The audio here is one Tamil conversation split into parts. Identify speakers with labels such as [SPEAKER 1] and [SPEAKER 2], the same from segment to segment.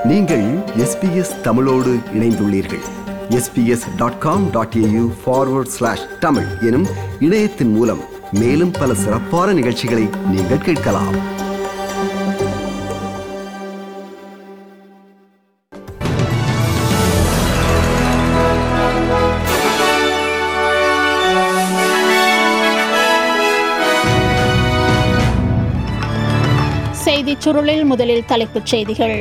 [SPEAKER 1] நீங்கள் எஸ்பிஎஸ் தமிழோடு இணைந்துள்ளீர்கள் SBS dot com dot AU forward slash Tamil எனும் இணையத்தின் மூலம் மேலும் பல சிறப்பான நிகழ்ச்சிகளை நீங்கள் கேட்கலாம்
[SPEAKER 2] செய்திச் சுருளில் முதலில் தலைப்புச் செய்திகள்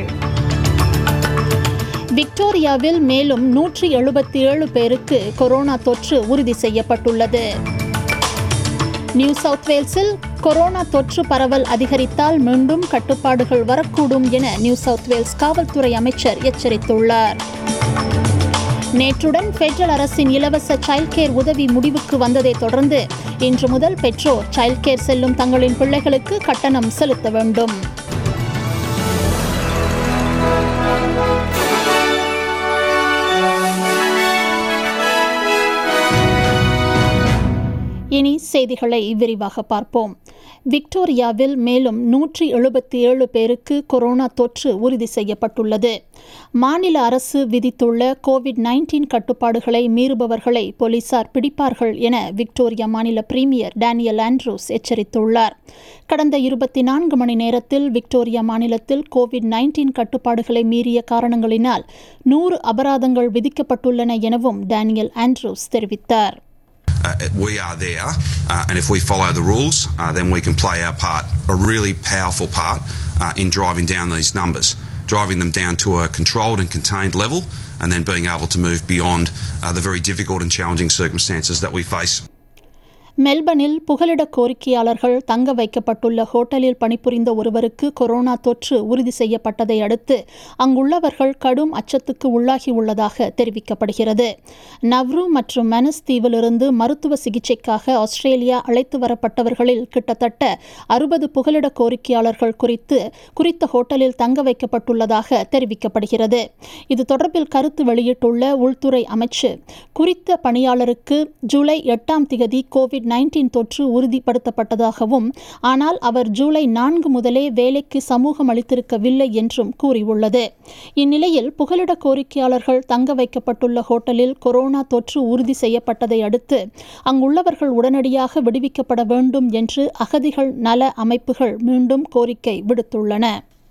[SPEAKER 2] விக்டோரியாவில் மேலும் நூற்றி எழுபத்தி ஏழு பேருக்கு கொரோனா தொற்று உறுதி செய்யப்பட்டுள்ளது நியூ சவுத் வேல்ஸில் கொரோனா தொற்று பரவல் அதிகரித்தால் மீண்டும் கட்டுப்பாடுகள் வரக்கூடும் என நியூ சவுத் வேல்ஸ் காவல்துறை அமைச்சர் எச்சரித்துள்ளார் நேற்றுடன் பெட்ரல் அரசின் இலவச சைல்ட் கேர் உதவி முடிவுக்கு வந்ததை தொடர்ந்து இன்று முதல் பெற்றோர் சைல்ட் கேர் செல்லும் தங்களின் பிள்ளைகளுக்கு கட்டணம் செலுத்த வேண்டும் இனி செய்திகளை விரிவாக பார்ப்போம் விக்டோரியாவில் மேலும் நூற்றி எழுபத்தி ஏழு பேருக்கு கொரோனா தொற்று உறுதி செய்யப்பட்டுள்ளது மாநில அரசு விதித்துள்ள கோவிட் நைன்டீன் கட்டுப்பாடுகளை மீறுபவர்களை போலீசார் பிடிப்பார்கள் என விக்டோரியா மாநில பிரீமியர் டேனியல் ஆண்ட்ரூஸ் எச்சரித்துள்ளார் கடந்த இருபத்தி நான்கு மணி நேரத்தில் விக்டோரியா மாநிலத்தில் கோவிட் நைன்டீன் கட்டுப்பாடுகளை மீறிய காரணங்களினால் நூறு அபராதங்கள் விதிக்கப்பட்டுள்ளன எனவும் டேனியல் ஆண்ட்ரூஸ் தெரிவித்தார்
[SPEAKER 3] Uh, we are there, uh, and if we follow the rules, uh, then we can play our part, a really powerful part, uh, in driving down these numbers, driving them down to a controlled and contained level, and then being able to move beyond uh, the very difficult and challenging circumstances that we face.
[SPEAKER 2] மெல்பர்னில் புகலிட கோரிக்கையாளர்கள் தங்க வைக்கப்பட்டுள்ள ஹோட்டலில் பணிபுரிந்த ஒருவருக்கு கொரோனா தொற்று உறுதி செய்யப்பட்டதை அடுத்து அங்குள்ளவர்கள் கடும் அச்சத்துக்கு உள்ளாகியுள்ளதாக தெரிவிக்கப்படுகிறது நவ்ரு மற்றும் மெனஸ் தீவிலிருந்து மருத்துவ சிகிச்சைக்காக ஆஸ்திரேலியா அழைத்து வரப்பட்டவர்களில் கிட்டத்தட்ட அறுபது புகலிட கோரிக்கையாளர்கள் குறித்து குறித்த ஹோட்டலில் தங்க வைக்கப்பட்டுள்ளதாக தெரிவிக்கப்படுகிறது இது தொடர்பில் கருத்து வெளியிட்டுள்ள உள்துறை அமைச்சு குறித்த பணியாளருக்கு ஜூலை எட்டாம் திகதி கோவிட் நைன்டீன் தொற்று உறுதிப்படுத்தப்பட்டதாகவும் ஆனால் அவர் ஜூலை நான்கு முதலே வேலைக்கு சமூகம் அளித்திருக்கவில்லை என்றும் கூறியுள்ளது இந்நிலையில் புகலிட கோரிக்கையாளர்கள் தங்க வைக்கப்பட்டுள்ள ஹோட்டலில் கொரோனா தொற்று உறுதி செய்யப்பட்டதை அடுத்து அங்குள்ளவர்கள் உடனடியாக விடுவிக்கப்பட வேண்டும் என்று அகதிகள் நல அமைப்புகள் மீண்டும் கோரிக்கை விடுத்துள்ளன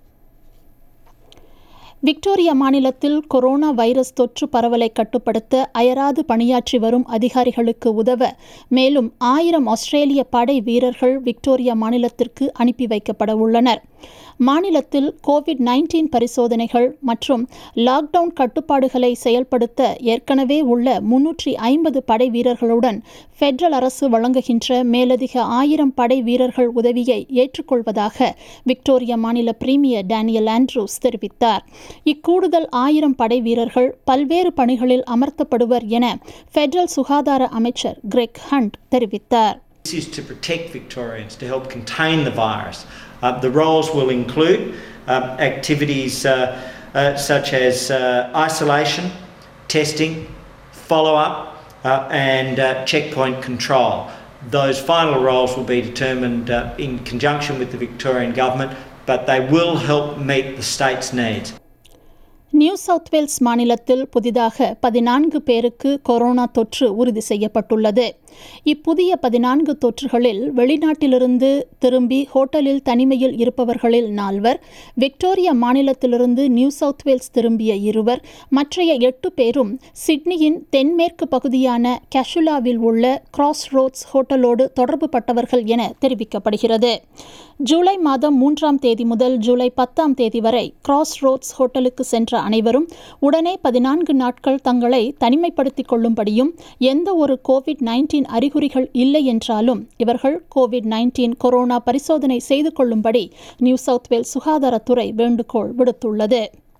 [SPEAKER 2] விக்டோரியா மாநிலத்தில் கொரோனா வைரஸ் தொற்று பரவலை கட்டுப்படுத்த அயராது பணியாற்றி வரும் அதிகாரிகளுக்கு உதவ மேலும் ஆயிரம் ஆஸ்திரேலிய படை வீரர்கள் விக்டோரியா மாநிலத்திற்கு அனுப்பி வைக்கப்பட உள்ளனர் மாநிலத்தில் கோவிட் நைன்டீன் பரிசோதனைகள் மற்றும் லாக்டவுன் கட்டுப்பாடுகளை செயல்படுத்த ஏற்கனவே உள்ள முன்னூற்றி ஐம்பது படை வீரர்களுடன் பெட்ரல் அரசு வழங்குகின்ற மேலதிக ஆயிரம் படை வீரர்கள் உதவியை ஏற்றுக்கொள்வதாக விக்டோரியா மாநில பிரீமியர் டேனியல் ஆண்ட்ரூஸ் தெரிவித்தார் இக்கூடுதல் ஆயிரம் படை வீரர்கள் பல்வேறு பணிகளில் அமர்த்தப்படுவர் என பெட்ரல் சுகாதார அமைச்சர் கிரெக் ஹண்ட் தெரிவித்தார்
[SPEAKER 4] This is to protect Victorians, to help contain the virus. Uh, the roles will include um, activities uh, uh, such as uh, isolation, testing, follow up, uh, and uh, checkpoint control. Those final roles will be determined uh, in conjunction with the Victorian Government, but they will help meet the state's needs.
[SPEAKER 2] New South Wales மாநிலத்தில் புதிதாக பதினான்கு பேருக்கு கொரோனா தொற்று உறுதி செய்யப்பட்டுள்ளது இப்புதிய பதினான்கு தொற்றுகளில் வெளிநாட்டிலிருந்து திரும்பி ஹோட்டலில் தனிமையில் இருப்பவர்களில் நால்வர் விக்டோரியா மாநிலத்திலிருந்து நியூ சவுத் வேல்ஸ் திரும்பிய இருவர் மற்றைய எட்டு பேரும் சிட்னியின் தென்மேற்கு பகுதியான கேஷுலாவில் உள்ள கிராஸ் ரோட்ஸ் ஹோட்டலோடு தொடர்பு பட்டவர்கள் என தெரிவிக்கப்படுகிறது ஜூலை மாதம் மூன்றாம் தேதி முதல் ஜூலை பத்தாம் தேதி வரை கிராஸ் ரோட்ஸ் ஹோட்டலுக்கு சென்ற அனைவரும் உடனே பதினான்கு நாட்கள் தங்களை தனிமைப்படுத்திக் கொள்ளும்படியும் எந்த ஒரு கோவிட் நைன்டீன் அறிகுறிகள் இல்லை என்றாலும் இவர்கள் கோவிட் நைன்டீன் கொரோனா பரிசோதனை செய்து கொள்ளும்படி நியூ சவுத் வேல்ஸ் சுகாதாரத்துறை வேண்டுகோள் விடுத்துள்ளது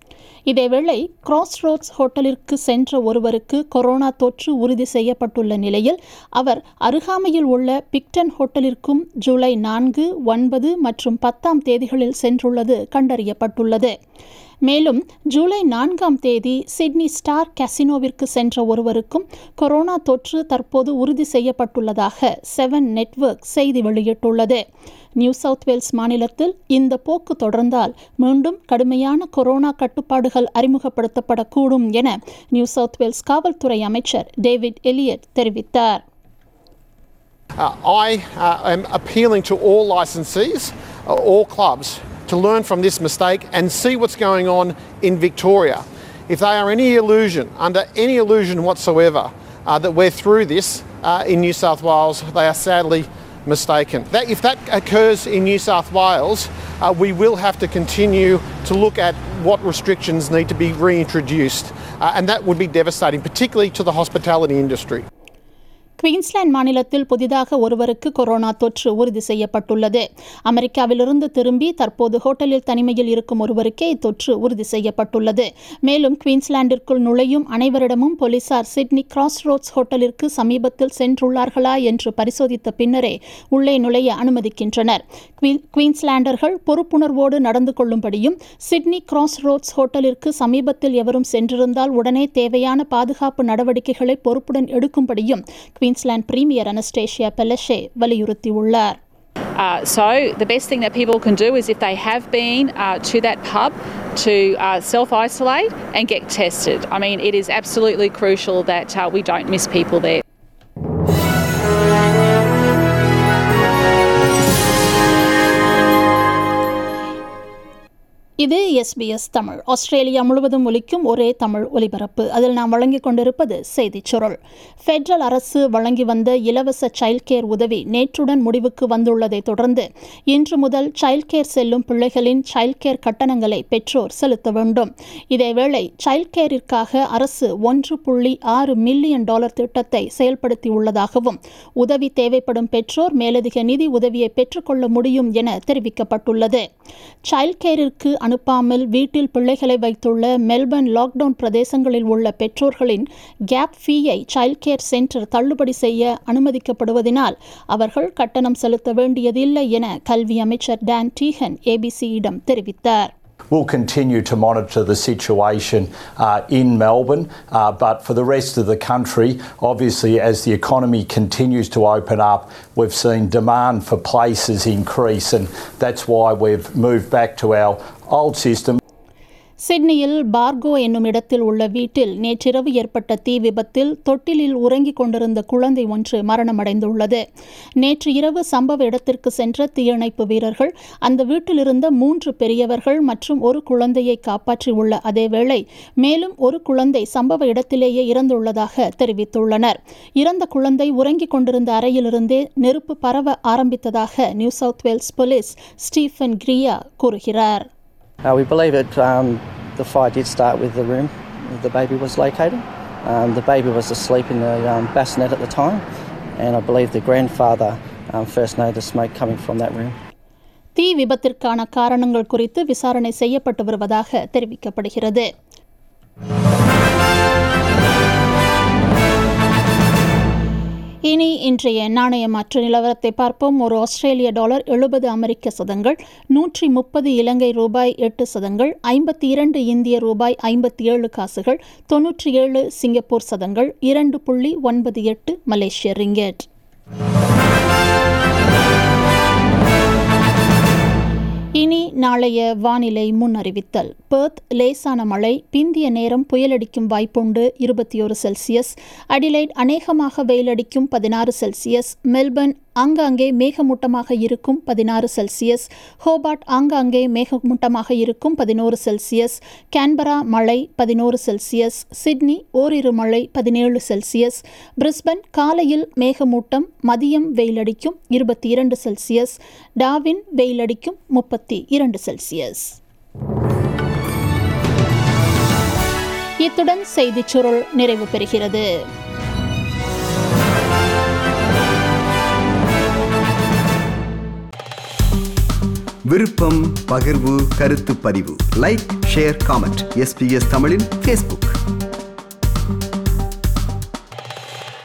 [SPEAKER 2] இதேவேளை கிராஸ் ரோட்ஸ் ஹோட்டலிற்கு சென்ற ஒருவருக்கு கொரோனா தொற்று உறுதி செய்யப்பட்டுள்ள நிலையில் அவர் அருகாமையில் உள்ள பிக்டன் ஹோட்டலிற்கும் ஜூலை நான்கு ஒன்பது மற்றும் பத்தாம் தேதிகளில் சென்றுள்ளது கண்டறியப்பட்டுள்ளது மேலும் ஜூலை நான்காம் தேதி சிட்னி ஸ்டார் கசினோவிற்கு சென்ற ஒருவருக்கும் கொரோனா தொற்று தற்போது உறுதி செய்யப்பட்டுள்ளதாக செவன் நெட்வொர்க் செய்தி வெளியிட்டுள்ளது நியூ சவுத் வேல்ஸ் மாநிலத்தில் இந்த போக்கு தொடர்ந்தால் மீண்டும் கடுமையான கொரோனா கட்டுப்பாடுகள் அறிமுகப்படுத்தப்படக்கூடும் என நியூ சவுத் வேல்ஸ் காவல்துறை அமைச்சர் டேவிட் எலியட் தெரிவித்தார்
[SPEAKER 5] Uh, I uh, am appealing to all licensees, uh, all clubs, to learn from this mistake and see what's going on in Victoria. If they are any illusion, under any illusion whatsoever, uh, that we're through this uh, in New South Wales, they are sadly mistaken. That, if that occurs in New South Wales, uh, we will have to continue to look at what restrictions need to be reintroduced, uh, and that would be devastating, particularly to the hospitality industry.
[SPEAKER 2] Queensland மாநிலத்தில் புதிதாக ஒருவருக்கு கொரோனா தொற்று உறுதி செய்யப்பட்டுள்ளது அமெரிக்காவிலிருந்து திரும்பி தற்போது ஹோட்டலில் தனிமையில் இருக்கும் ஒருவருக்கே இத்தொற்று உறுதி செய்யப்பட்டுள்ளது மேலும் குயின்ஸ்லாந்திற்குள் நுழையும் அனைவரிடமும் போலீசார் சிட்னி கிராஸ் ரோட்ஸ் ஹோட்டலிற்கு சமீபத்தில் சென்றுள்ளார்களா என்று பரிசோதித்த பின்னரே உள்ளே நுழைய அனுமதிக்கின்றனர் குயின்- குயின்ஸ்லாண்டர்கள் பொறுப்புணர்வோடு நடந்து கொள்ளும்படியும் சிட்னி கிராஸ் ரோட்ஸ் ஹோட்டலிற்கு சமீபத்தில் எவரும் சென்றிருந்தால் உடனே தேவையான பாதுகாப்பு நடவடிக்கைகளை பொறுப்புடன் எடுக்கும்படியும் குயின்ஸ்லாந்து பிரீமியர் அனஸ்டேஷியா பெலஷே வலியுறுத்தியுள்ளார்
[SPEAKER 6] Uh, so the best thing that people can do is if they have been uh, to that pub to uh, self-isolate and get tested. I mean, it is absolutely crucial that uh, we don't miss people there.
[SPEAKER 2] இது எஸ்பிஎஸ் தமிழ் ஆஸ்திரேலியா முழுவதும் ஒலிக்கும் ஒரே தமிழ் ஒலிபரப்பு அதில் நாம் வழங்கிக் கொண்டிருப்பது செய்திச் சுருள் ஃபெடரல் அரசு வழங்கி வந்த இலவச சைல்ட் கேர் உதவி நேற்றுடன் முடிவுக்கு வந்துள்ளதை தொடர்ந்து இன்று முதல் சைல்ட் கேர் செல்லும் பிள்ளைகளின் சைல்ட் கேர் கட்டணங்களை பெற்றோர் செலுத்த வேண்டும் இதேவேளை சைல்ட் கேரிற்காக அரசு ஒன்று புள்ளி ஆறு மில்லியன் டாலர் திட்டத்தை செயல்படுத்தியுள்ளதாகவும் உதவி தேவைப்படும் பெற்றோர் மேலதிக நிதி உதவியை பெற்றுக்கொள்ள முடியும் என தெரிவிக்கப்பட்டுள்ளது சைல்ட் கேரிற்கு அனுப்பாமல் வீட்டில் பிள்ளைகளை வைத்துள்ள மெல்பர்ன் லாக்டவுன் பிரதேசங்களில் உள்ள பெற்றோர்களின் கேப் ஃபீயை சைல்ட் கேர் சென்டர் தள்ளுபடி செய்ய அனுமதிக்கப்படுவதனால் அவர்கள் கட்டணம் செலுத்த வேண்டியதில்லை என கல்வி அமைச்சர் டான் டீஹன் ஏபிசியிடம் தெரிவித்தார்
[SPEAKER 7] We'll continue to monitor the situation uh, in Melbourne, uh, but for the rest of the country, obviously, as the economy continues to open up, we've seen demand for places increase, and that's why we've moved back to our old system.
[SPEAKER 2] சிட்னியில் பார்கோ என்னும் இடத்தில் உள்ள வீட்டில் நேற்றிரவு ஏற்பட்ட தீ விபத்தில் தொட்டிலில் உறங்கிக் கொண்டிருந்த குழந்தை ஒன்று மரணமடைந்துள்ளது நேற்று இரவு சம்பவ இடத்திற்கு சென்ற தீயணைப்பு வீரர்கள் அந்த வீட்டிலிருந்த மூன்று பெரியவர்கள் மற்றும் ஒரு குழந்தையை காப்பாற்றியுள்ள அதேவேளை மேலும் ஒரு குழந்தை சம்பவ இடத்திலேயே இறந்துள்ளதாக தெரிவித்துள்ளனர் இறந்த குழந்தை உறங்கிக் கொண்டிருந்த அறையிலிருந்தே நெருப்பு பரவ ஆரம்பித்ததாக New South Wales police Stephen கிரியா கூறுகிறார்
[SPEAKER 8] Uh, we believe that um, the fire did start with the room the baby was located. Um, the baby was asleep in the um, bassinet at the time, and I believe the grandfather um, first noticed smoke coming from that room.
[SPEAKER 2] தீ விபத்திற்கான காரணங்கள் குறித்து விசாரணை செய்யப்பட்டு வருவதாக தெரிவிக்கப்படுகிறது இனி இன்றைய நாணய மாற்று நிலவரத்தை பார்ப்போம் ஒரு ஆஸ்திரேலிய டாலர் எழுபது அமெரிக்க சதங்கள் நூற்றி முப்பது இலங்கை ரூபாய் எட்டு சதங்கள் ஐம்பத்தி இரண்டு இந்திய ரூபாய் ஐம்பத்தி ஏழு காசுகள் தொன்னூற்றி ஏழு சிங்கப்பூர் சதங்கள் இரண்டு புள்ளி ஒன்பது எட்டு மலேசிய ரிங்கெட் இனி நாளைய வானிலை முன் அறிவித்தல் பெர்த் லேசான மழை பிந்திய நேரம் புயலடிக்கும் வாய்ப்புண்டு இருபத்தி ஒரு செல்சியஸ் அடிலைட் அநேகமாக வெயிலடிக்கும் பதினாறு செல்சியஸ் மெல்பர்ன் ஆங்காங்கே மேகமூட்டமாக இருக்கும் பதினாறு செல்சியஸ் ஹோபார்ட் ஆங்காங்கே மேகமூட்டமாக இருக்கும் பதினோரு செல்சியஸ் கேன்பரா மழை பதினோரு செல்சியஸ் சிட்னி ஓரிரு மழை பதினேழு செல்சியஸ் பிரிஸ்பன் காலையில் மேகமூட்டம் மதியம் வெயிலடிக்கும் இருபத்தி இரண்டு செல்சியஸ் டாவின் வெயிலடிக்கும் முப்பத்தி இரண்டு செல்சியஸ் இத்துடன் செய்திச் சுருள் நிறைவு பெறுகிறது
[SPEAKER 1] விருப்பம் பகிர்வு கருத்து பதிவு லைக் ஷேர் காமெண்ட் எஸ்பிஎஸ் தமிழின் ஃபேஸ்புக்